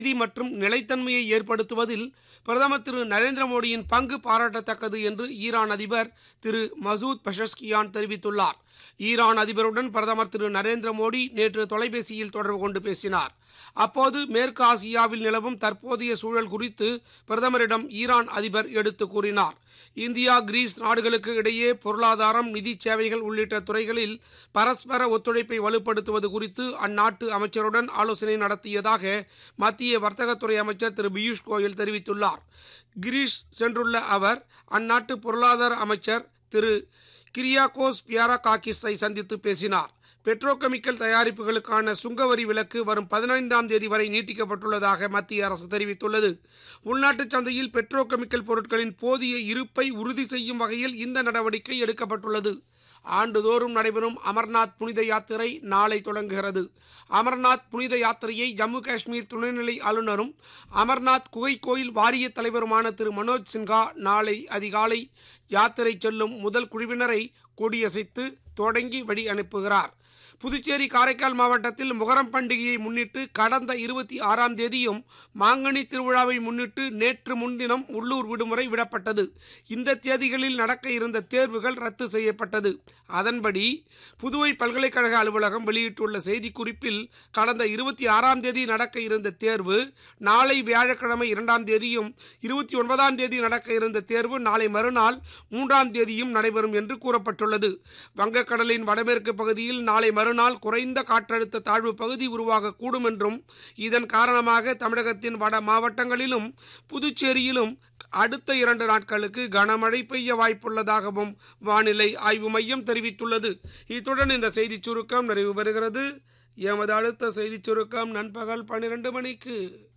அமைதி மற்றும் நிலைத்தன்மையை ஏற்படுத்துவதில் பிரதமர் திரு நரேந்திர மோடியின் பங்கு பாராட்டத்தக்கது என்று ஈரான் அதிபர் திரு மசூத் பெஷஸ்கியான் தெரிவித்துள்ளார் ஈரான் அதிபருடன் பிரதமர் திரு நரேந்திர மோடி நேற்று தொலைபேசியில் தொடர்பு கொண்டு பேசினார் அப்போது மேற்கு ஆசியாவில் நிலவும் தற்போதைய சூழல் குறித்து பிரதமரிடம் ஈரான் அதிபர் எடுத்து கூறினார் இந்தியா கிரீஸ் நாடுகளுக்கு இடையே பொருளாதாரம் நிதி சேவைகள் உள்ளிட்ட துறைகளில் பரஸ்பர ஒத்துழைப்பை வலுப்படுத்துவது குறித்து அந்நாட்டு அமைச்சருடன் ஆலோசனை நடத்தியதாக மத்திய வர்த்தகத்துறை அமைச்சர் திரு பியூஷ் கோயல் தெரிவித்துள்ளார் கிரீஸ் சென்றுள்ள அவர் அந்நாட்டு பொருளாதார அமைச்சர் திரு கிரியாகோஸ் பியாராகாக்கிஸை சந்தித்து பேசினார் பெட்ரோகெமிக்கல் தயாரிப்புகளுக்கான சுங்கவரி விலக்கு வரும் பதினைந்தாம் தேதி வரை நீட்டிக்கப்பட்டுள்ளதாக மத்திய அரசு தெரிவித்துள்ளது உள்நாட்டு சந்தையில் பெட்ரோகெமிக்கல் பொருட்களின் போதிய இருப்பை உறுதி செய்யும் வகையில் இந்த நடவடிக்கை எடுக்கப்பட்டுள்ளது ஆண்டுதோறும் நடைபெறும் அமர்நாத் புனித யாத்திரை நாளை தொடங்குகிறது அமர்நாத் புனித யாத்திரையை ஜம்மு காஷ்மீர் துணைநிலை ஆளுநரும் அமர்நாத் குகை கோயில் வாரிய தலைவருமான திரு மனோஜ் சின்ஹா நாளை அதிகாலை யாத்திரை செல்லும் முதல் குழுவினரை கொடியசைத்து தொடங்கி வழி அனுப்புகிறார் புதுச்சேரி காரைக்கால் மாவட்டத்தில் முகரம் பண்டிகையை முன்னிட்டு கடந்த இருபத்தி ஆறாம் தேதியும் மாங்கனி திருவிழாவை முன்னிட்டு நேற்று முன்தினம் உள்ளூர் விடுமுறை விடப்பட்டது இந்த தேதிகளில் நடக்க இருந்த தேர்வுகள் ரத்து செய்யப்பட்டது அதன்படி புதுவை பல்கலைக்கழக அலுவலகம் வெளியிட்டுள்ள செய்திக்குறிப்பில் கடந்த இருபத்தி ஆறாம் தேதி நடக்க இருந்த தேர்வு நாளை வியாழக்கிழமை இரண்டாம் தேதியும் இருபத்தி ஒன்பதாம் தேதி நடக்க இருந்த தேர்வு நாளை மறுநாள் மூன்றாம் தேதியும் நடைபெறும் என்று கூறப்பட்டுள்ளது வங்கக்கடலின் வடமேற்கு பகுதியில் நாளை மறுநாள் குறைந்த காற்றழுத்த தாழ்வு பகுதி உருவாகக்கூடும் என்றும் இதன் காரணமாக தமிழகத்தின் வட மாவட்டங்களிலும் புதுச்சேரியிலும் அடுத்த இரண்டு நாட்களுக்கு கனமழை பெய்ய வாய்ப்புள்ளதாகவும் வானிலை ஆய்வு மையம் தெரிவித்துள்ளது இத்துடன் இந்த செய்திச் சுருக்கம் நிறைவு பெறுகிறது எமது அடுத்த செய்திச் சுருக்கம் நண்பகல் பன்னிரண்டு மணிக்கு